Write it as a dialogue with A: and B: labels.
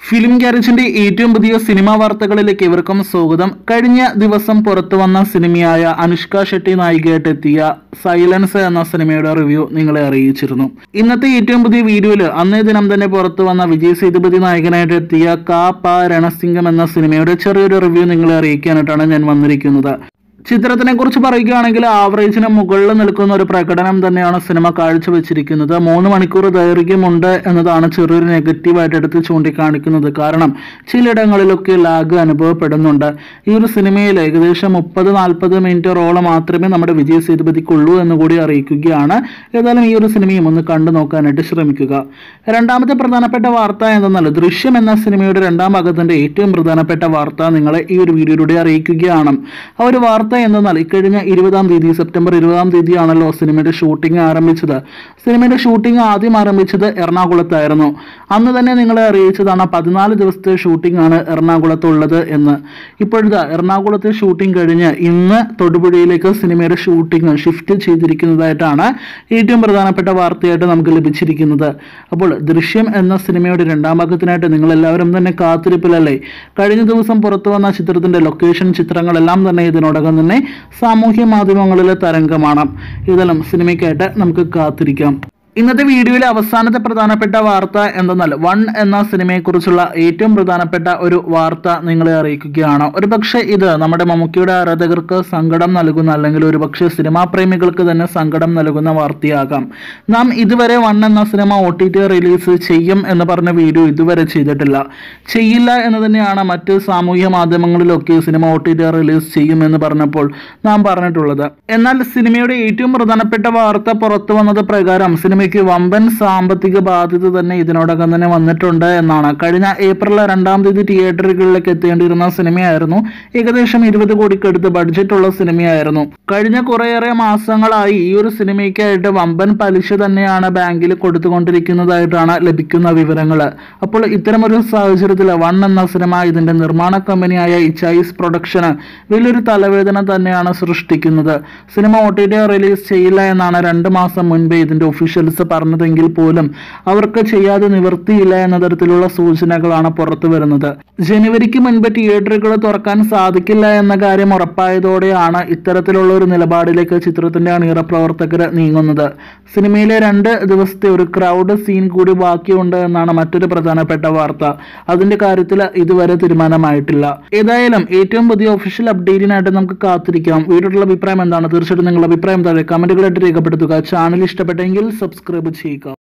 A: film ഗ്യാരേജിന്റെ ഏറ്റവും പുതിയ cinema വാർത്തകളിലേക്ക് ഇവർക്കും സ്വാഗതം കഴിഞ്ഞ ദിവസം പുറത്തു വന്ന സിനിമയായ അനുഷ്ക ഷെട്ടി നായികയായിട്ട് എത്തിയ സൈലൻസ് എന്ന സിനിമയുടെ റിവ്യൂ നിങ്ങളെ അറിയിച്ചിരുന്നു ഇന്നത്തെ ഏറ്റവും പുതിയ വീഡിയോയിൽ അന്നേ ദിനം തന്നെ പുറത്തു വന്ന വിജയ് സേതുപതി നായകനായിട്ട് എത്തിയ കാ പ രണസിംഗം എന്ന സിനിമയുടെ ചെറിയൊരു റിവ്യൂ നിങ്ങളെ അറിയിക്കാനായിട്ടാണ് ഞാൻ വന്നിരിക്കുന്നത് ചിത്രത്തിനെ കുറിച്ച് പറയുകയാണെങ്കിൽ ആവറേജിന് മുകളിൽ നിൽക്കുന്ന ഒരു പ്രകടനം തന്നെയാണ് സിനിമ കാഴ്ചവെച്ചിരിക്കുന്നത് മൂന്ന് മണിക്കൂർ ദൈർഘ്യമുണ്ട് എന്നതാണ് ചെറിയൊരു നെഗറ്റീവായിട്ട് എടുത്ത് ചൂണ്ടിക്കാണിക്കുന്നത് കാരണം ചിലയിടങ്ങളിലൊക്കെ ലാഗ് അനുഭവപ്പെടുന്നുണ്ട് ഈ ഒരു സിനിമയിൽ ഏകദേശം മുപ്പത് നാൽപ്പത് മിനിറ്റോളം മാത്രമേ നമ്മുടെ വിജയ് സേതുപതിക്കുള്ളൂ എന്ന് കൂടി അറിയിക്കുകയാണ് ഏതായാലും ഈ ഒരു സിനിമയും ഒന്ന് കണ്ടു നോക്കാനായിട്ട് ശ്രമിക്കുക രണ്ടാമത്തെ പ്രധാനപ്പെട്ട വാർത്ത എന്തെന്നാൽ ദൃശ്യം എന്ന സിനിമയുടെ രണ്ടാം ഭാഗത്തിന്റെ ഏറ്റവും പ്രധാനപ്പെട്ട വാർത്ത നിങ്ങളെ ഈ ഒരു വീഡിയോയിലൂടെ അറിയിക്കുകയാണ് ആ ഒരു വാർത്ത എന്തെന്നാൽ ഇക്കഴിഞ്ഞ ഇരുപതാം തീയതി സെപ്റ്റംബർ ഇരുപതാം തീയതിയാണല്ലോ സിനിമയുടെ ഷൂട്ടിംഗ് ആരംഭിച്ചത് സിനിമയുടെ ഷൂട്ടിംഗ് ആദ്യം ആരംഭിച്ചത് എറണാകുളത്തായിരുന്നു അന്ന് തന്നെ നിങ്ങളെ അറിയിച്ചതാണ് പതിനാല് ദിവസത്തെ ഷൂട്ടിംഗ് ആണ് എറണാകുളത്തുള്ളത് എന്ന് ഇപ്പോഴത്തെ എറണാകുളത്തെ ഷൂട്ടിംഗ് കഴിഞ്ഞ് ഇന്ന് തൊടുപുഴയിലേക്ക് സിനിമയുടെ ഷൂട്ടിംഗ് ഷിഫ്റ്റ് ചെയ്തിരിക്കുന്നതായിട്ടാണ് ഏറ്റവും പ്രധാനപ്പെട്ട വാർത്തയായിട്ട് നമുക്ക് ലഭിച്ചിരിക്കുന്നത് അപ്പോൾ ദൃശ്യം എന്ന സിനിമയുടെ രണ്ടാം ഭാഗത്തിനായിട്ട് നിങ്ങൾ എല്ലാവരും തന്നെ കാത്തിരിപ്പിലല്ലേ കഴിഞ്ഞ ദിവസം പുറത്തു വന്ന ചിത്രത്തിന്റെ ലൊക്കേഷൻ ചിത്രങ്ങളെല്ലാം തന്നെ ഇതിനോടകം തന്നെ സാമൂഹ്യ മാധ്യമങ്ങളിലെ തരംഗമാണ് ഇതെല്ലാം സിനിമയ്ക്കായിട്ട് നമുക്ക് കാത്തിരിക്കാം ഇന്നത്തെ വീഡിയോയിലെ അവസാനത്തെ പ്രധാനപ്പെട്ട വാർത്ത എന്തെന്നാൽ വൺ എന്ന സിനിമയെക്കുറിച്ചുള്ള ഏറ്റവും പ്രധാനപ്പെട്ട ഒരു വാർത്ത നിങ്ങളെ അറിയിക്കുകയാണ് ഒരുപക്ഷെ ഇത് നമ്മുടെ മമ്മൂക്കിയുടെ ആരാധകർക്ക് സങ്കടം നൽകുന്ന അല്ലെങ്കിൽ ഒരുപക്ഷെ സിനിമാ പ്രേമികൾക്ക് തന്നെ സങ്കടം നൽകുന്ന വാർത്തയാകാം നാം ഇതുവരെ വൺ എന്ന cinema O T T release ചെയ്യും എന്ന് പറഞ്ഞ വീഡിയോ ഇതുവരെ ചെയ്തിട്ടില്ല ചെയ്യില്ല എന്ന് തന്നെയാണ് മറ്റ് സാമൂഹ്യ മാധ്യമങ്ങളിലൊക്കെ cinema O T T release ചെയ്യും എന്ന് പറഞ്ഞപ്പോൾ നാം പറഞ്ഞിട്ടുള്ളത് എന്നാൽ സിനിമയുടെ ഏറ്റവും പ്രധാനപ്പെട്ട വാർത്ത പുറത്തു വന്നത് പ്രകാരം സിനിമയ്ക്ക് വമ്പൻ സാമ്പത്തിക ബാധ്യത തന്നെ ഇതിനോടകം തന്നെ വന്നിട്ടുണ്ട് എന്നാണ് കഴിഞ്ഞ ഏപ്രിൽ രണ്ടാം തീയതി തിയേറ്ററുകളിലേക്ക് എത്തേണ്ടിയിരുന്ന സിനിമയായിരുന്നു ഏകദേശം ഇരുപത് കോടിക്കടുത്ത് ബഡ്ജറ്റുള്ള സിനിമയായിരുന്നു കഴിഞ്ഞ കുറേയേറെ മാസങ്ങളായി ഈ ഒരു സിനിമയ്ക്കായിട്ട് വമ്പൻ പലിശ തന്നെയാണ് ബാങ്കിൽ കൊടുത്തുകൊണ്ടിരിക്കുന്നതായിട്ടാണ് ലഭിക്കുന്ന വിവരങ്ങൾ അപ്പോൾ ഇത്തരമൊരു സാഹചര്യത്തിൽ വൺ എന്ന സിനിമ ഇതിന്റെ നിർമ്മാണ കമ്പനിയായ ഇച്ചായിസ് പ്രൊഡക്ഷന് വലിയൊരു തലവേദന തന്നെയാണ് സൃഷ്ടിക്കുന്നത് cinema O T T release ചെയ്യില്ല എന്നാണ് രണ്ട് മാസം മുൻപേ ഇതിന്റെ ഒഫീഷ്യൽസ് പറഞ്ഞതെങ്കിൽ പോലും അവർക്ക് ചെയ്യാതെ നിവൃത്തിയില്ല എന്ന തരത്തിലുള്ള സൂചനകളാണ് പുറത്തു വരുന്നത് ജനുവരിക്ക് മുൻപ് തിയേറ്ററുകൾ തുറക്കാൻ സാധിക്കില്ല എന്ന കാര്യം ഉറപ്പായതോടെയാണ് ഇത്തരത്തിലുള്ള ഒരു നിലപാടിലേക്ക് ചിത്രത്തിന്റെ അണിയറ പ്രവർത്തകർ നീങ്ങുന്നത് സിനിമയിലെ രണ്ട് ദിവസത്തെ ഒരു ക്രൗഡ് സീൻ കൂടി ബാക്കിയുണ്ട് എന്നാണ് മറ്റൊരു പ്രധാനപ്പെട്ട വാർത്ത അതിന്റെ കാര്യത്തിൽ ഇതുവരെ തീരുമാനമായിട്ടില്ല ഏതായാലും ഏറ്റവും പുതിയ ഒഫീഷ്യൽ അപ്ഡേറ്റിനായിട്ട് നമുക്ക് കാത്തിരിക്കാം വീട്ടിലുള്ള അഭിപ്രായം എന്താണ് തീർച്ചയായിട്ടും നിങ്ങളുടെ അഭിപ്രായം താഴെ കമന്റുകളായിട്ട് രേഖപ്പെടുത്തുക ചാനൽ ഇഷ്ടപ്പെട്ടെങ്കിൽ സബ്സ്ക്രൈബ് ചെയ്യുക